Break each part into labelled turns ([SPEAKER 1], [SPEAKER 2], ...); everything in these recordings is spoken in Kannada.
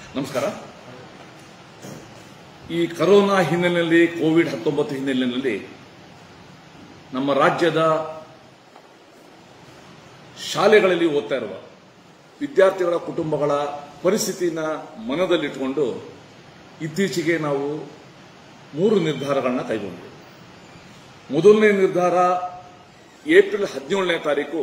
[SPEAKER 1] ನಮಸ್ಕಾರ ಈ ಕರೋನಾ ಹಿನ್ನೆಲೆಯಲ್ಲಿ ಕೋವಿಡ್ ಹತ್ತೊಂಬತ್ತು ಹಿನ್ನೆಲೆಯಲ್ಲಿ ನಮ್ಮ ರಾಜ್ಯದ ಶಾಲೆಗಳಲ್ಲಿ ಓದ್ತಾ ಇರುವ ವಿದ್ಯಾರ್ಥಿಗಳ ಕುಟುಂಬಗಳ ಪರಿಸ್ಥಿತಿನ ಮನದಲ್ಲಿಟ್ಟುಕೊಂಡು ಇತ್ತೀಚೆಗೆ ನಾವು ಮೂರು ನಿರ್ಧಾರಗಳನ್ನ ಕೈಗೊಂಡ್ವಿ ಮೊದಲನೇ ನಿರ್ಧಾರ ಏಪ್ರಿಲ್ ಹದಿನೇಳನೇ ತಾರೀಕು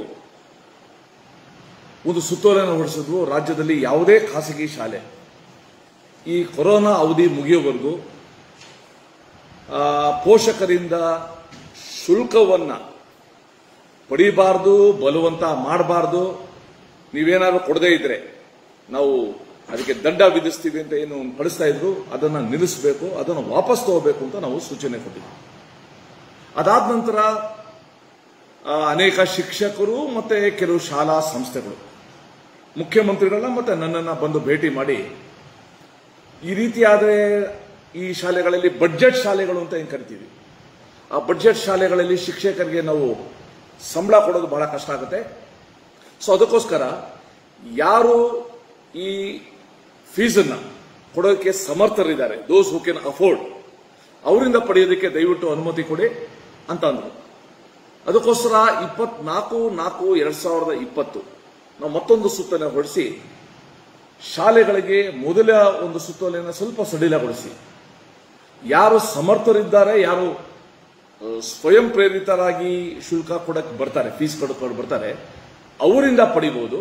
[SPEAKER 1] ಒಂದು ಸುತ್ತೋಲೆಯನ್ನು ಹೊರಡಿಸಿದ್ವು ರಾಜ್ಯದಲ್ಲಿ ಯಾವುದೇ ಖಾಸಗಿ ಶಾಲೆ ಈ ಕೊರೋನಾ ಅವಧಿ ಮುಗಿಯೋವರೆಗೂ ಆ, ಪೋಷಕರಿಂದ ಶುಲ್ಕವನ್ನ ಪಡಿಬಾರ್ದು ಬಲವಂತ ಮಾಡಬಾರ್ದು ನೀವೇನಾದ್ರು ಕೊಡದೇ ಇದ್ರೆ ನಾವು ಅದಕ್ಕೆ ದಂಡ ವಿಧಿಸ್ತೀವಿ ಅಂತ ಏನು ಪಡಿಸ್ತಾ ಇದ್ರು ಅದನ್ನ ನಿಲ್ಲಿಸಬೇಕು ಅದನ್ನು ವಾಪಸ್ ತಗೋಬೇಕು ಅಂತ ನಾವು ಸೂಚನೆ ಕೊಟ್ಟಿದ್ವಿ ಅದಾದ ನಂತರ ಆ, ಅನೇಕ ಶಿಕ್ಷಕರು ಮತ್ತೆ ಕೆಲವು ಶಾಲಾ ಸಂಸ್ಥೆಗಳು ಮುಖ್ಯಮಂತ್ರಿಗಳನ್ನ ಮತ್ತೆ ನನ್ನನ್ನ ಬಂದು ಭೇಟಿ ಮಾಡಿ ಈ ರೀತಿಯಾದರೆ ಈ ಶಾಲೆಗಳಲ್ಲಿ ಬಡ್ಜೆಟ್ ಶಾಲೆಗಳು ಅಂತ ಏನು ಕರಿತೀವಿ ಆ ಬಡ್ಜೆಟ್ ಶಾಲೆಗಳಲ್ಲಿ ಶಿಕ್ಷಕರಿಗೆ ನಾವು ಸಂಬಳ ಕೊಡೋದು ಬಹಳ ಕಷ್ಟ ಆಗುತ್ತೆ ಸೊ ಅದಕ್ಕೋಸ್ಕರ ಯಾರು ಈ ಫೀಸನ್ನ ಕೊಡೋದಕ್ಕೆ ಸಮರ್ಥರಿದ್ದಾರೆ ದೋಸ್ ಹೂ ಕೆನ್ ಅಫೋರ್ಡ್ ಅವರಿಂದ ಪಡೆಯೋದಕ್ಕೆ ದಯವಿಟ್ಟು ಅನುಮತಿ ಕೊಡಿ ಅಂತ ಅಂದ್ರು ಅದಕ್ಕೋಸ್ಕರ ಇಪ್ಪತ್ನಾಲ್ಕು ನಾಲ್ಕು ಎರಡ್ ಸಾವಿರದ ಇಪ್ಪತ್ತು ನಾವು ಮತ್ತೊಂದು ಸುತ್ತನ್ನು ಹೊರಡಿಸಿ ಶಾಲೆಗಳಿಗೆ ಮೊದಲ ಒಂದು ಸುತ್ತೋಲೆಯನ್ನು ಸ್ವಲ್ಪ ಸಡಿಲಗೊಳಿಸಿ ಯಾರು ಸಮರ್ಥರಿದ್ದಾರೆ ಯಾರು ಆ, ಸ್ವಯಂ ಪ್ರೇರಿತರಾಗಿ ಶುಲ್ಕ ಕೊಡಕ್ಕೆ ಬರ್ತಾರೆ ಫೀಸ್ ಕೊಡಕ್ಕೆ ಬರ್ತಾರೆ ಅವರಿಂದ ಪಡಿಬಹುದು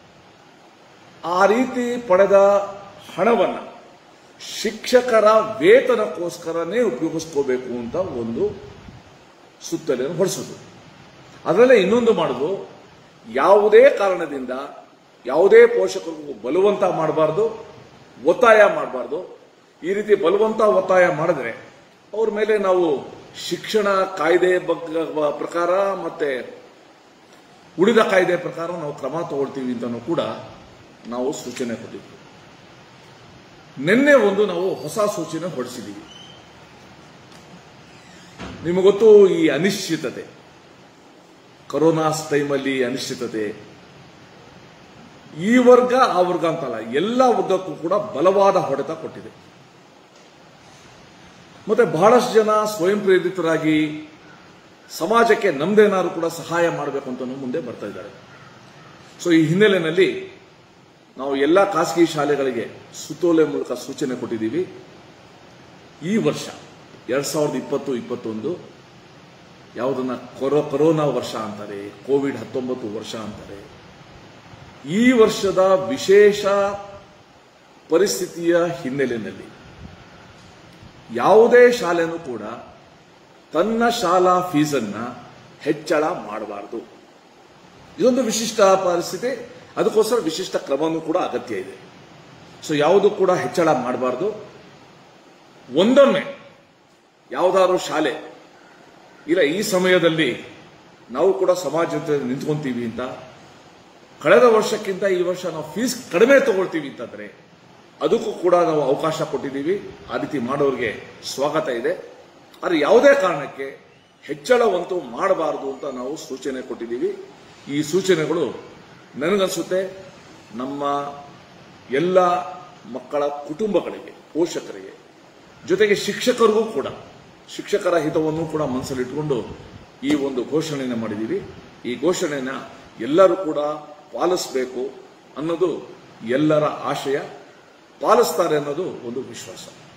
[SPEAKER 1] ಆ ರೀತಿ ಪಡೆದ ಹಣವನ್ನ ಶಿಕ್ಷಕರ ವೇತನಕ್ಕೋಸ್ಕರನೇ ಉಪಯೋಗಿಸ್ಕೋಬೇಕು ಅಂತ ಒಂದು ಸುತ್ತಲೆಯನ್ನು ಹೊರಡಿಸೋದು ಅದರಲ್ಲೇ ಇನ್ನೊಂದು ಮಾಡೋದು ಯಾವುದೇ ಕಾರಣದಿಂದ ಯಾವುದೇ ಪೋಷಕರಿಗೂ ಬಲವಂತ ಮಾಡಬಾರ್ದು ಒತ್ತಾಯ ಮಾಡಬಾರ್ದು ಈ ರೀತಿ ಬಲವಂತ ಒತ್ತಾಯ ಮಾಡಿದ್ರೆ ಅವ್ರ ಮೇಲೆ ನಾವು ಶಿಕ್ಷಣ ಕಾಯ್ದೆ ಬಗ್ಗೆ ಪ್ರಕಾರ ಮತ್ತೆ ಉಳಿದ ಕಾಯ್ದೆ ಪ್ರಕಾರ ನಾವು ಕ್ರಮ ತಗೊಳ್ತೀವಿ ಅಂತಲೂ ಕೂಡ ನಾವು ಸೂಚನೆ ಕೊಟ್ಟಿದ್ವಿ ನಿನ್ನೆ ಒಂದು ನಾವು ಹೊಸ ಸೂಚನೆ ಹೊರಡಿಸಿದ್ದೀವಿ ನಿಮಗೊತ್ತು ಈ ಅನಿಶ್ಚಿತತೆ ಕೊರೋನಾ ಟೈಮಲ್ಲಿ ಅನಿಶ್ಚಿತತೆ ಈ ವರ್ಗ ಆ ವರ್ಗ ಅಂತಲ್ಲ ಎಲ್ಲ ವರ್ಗಕ್ಕೂ ಕೂಡ ಬಲವಾದ ಹೊಡೆತ ಕೊಟ್ಟಿದೆ ಮತ್ತೆ ಬಹಳಷ್ಟು ಜನ ಸ್ವಯಂ ಪ್ರೇರಿತರಾಗಿ ಸಮಾಜಕ್ಕೆ ನಮ್ದೇನಾದ್ರು ಕೂಡ ಸಹಾಯ ಮಾಡಬೇಕು ಅಂತ ಮುಂದೆ ಬರ್ತಾ ಇದ್ದಾರೆ ಸೊ ಈ ಹಿನ್ನೆಲೆಯಲ್ಲಿ ನಾವು ಎಲ್ಲ ಖಾಸಗಿ ಶಾಲೆಗಳಿಗೆ ಸುತ್ತೋಲೆ ಮೂಲಕ ಸೂಚನೆ ಕೊಟ್ಟಿದ್ದೀವಿ ಈ ವರ್ಷ ಎರಡ್ ಸಾವಿರದ ಇಪ್ಪತ್ತು ಇಪ್ಪತ್ತೊಂದು ಯಾವುದನ್ನ ಕೊರೋ ಕೊರೋನಾ ವರ್ಷ ಅಂತಾರೆ ಕೋವಿಡ್ ಹತ್ತೊಂಬತ್ತು ವರ್ಷ ಅಂತಾರೆ ಈ ವರ್ಷದ ವಿಶೇಷ ಪರಿಸ್ಥಿತಿಯ ಹಿನ್ನೆಲೆಯಲ್ಲಿ ಯಾವುದೇ ಶಾಲೆನೂ ಕೂಡ ತನ್ನ ಶಾಲಾ ಫೀಸನ್ನ ಹೆಚ್ಚಳ ಮಾಡಬಾರದು ಇದೊಂದು ವಿಶಿಷ್ಟ ಪರಿಸ್ಥಿತಿ ಅದಕ್ಕೋಸ್ಕರ ವಿಶಿಷ್ಟ ಕ್ರಮನೂ ಕೂಡ ಅಗತ್ಯ ಇದೆ ಸೊ ಯಾವುದು ಕೂಡ ಹೆಚ್ಚಳ ಮಾಡಬಾರ್ದು ಒಂದೊಮ್ಮೆ ಯಾವುದಾದ್ರು ಶಾಲೆ ಇಲ್ಲ ಈ ಸಮಯದಲ್ಲಿ ನಾವು ಕೂಡ ಸಮಾಜ ಜೊತೆ ನಿಂತ್ಕೊಂತೀವಿ ಅಂತ ಕಳೆದ ವರ್ಷಕ್ಕಿಂತ ಈ ವರ್ಷ ನಾವು ಫೀಸ್ ಕಡಿಮೆ ತಗೊಳ್ತೀವಿ ಅಂತಂದ್ರೆ ಅದಕ್ಕೂ ಕೂಡ ನಾವು ಅವಕಾಶ ಕೊಟ್ಟಿದ್ದೀವಿ ಆ ರೀತಿ ಮಾಡೋರಿಗೆ ಸ್ವಾಗತ ಇದೆ ಆದರೆ ಯಾವುದೇ ಕಾರಣಕ್ಕೆ ಹೆಚ್ಚಳವಂತೂ ಮಾಡಬಾರದು ಅಂತ ನಾವು ಸೂಚನೆ ಕೊಟ್ಟಿದ್ದೀವಿ ಈ ಸೂಚನೆಗಳು ನನಗನ್ಸುತ್ತೆ ನಮ್ಮ ಎಲ್ಲ ಮಕ್ಕಳ ಕುಟುಂಬಗಳಿಗೆ ಪೋಷಕರಿಗೆ ಜೊತೆಗೆ ಶಿಕ್ಷಕರಿಗೂ ಕೂಡ ಶಿಕ್ಷಕರ ಹಿತವನ್ನು ಕೂಡ ಮನಸ್ಸಲ್ಲಿಟ್ಟುಕೊಂಡು ಈ ಒಂದು ಘೋಷಣೆಯನ್ನು ಮಾಡಿದ್ದೀವಿ ಈ ಘೋಷಣೆಯನ್ನ ಎಲ್ಲರೂ ಕೂಡ ಪಾಲಿಸಬೇಕು ಅನ್ನೋದು ಎಲ್ಲರ ಆಶಯ ಪಾಲಿಸ್ತಾರೆ ಅನ್ನೋದು ಒಂದು ವಿಶ್ವಾಸ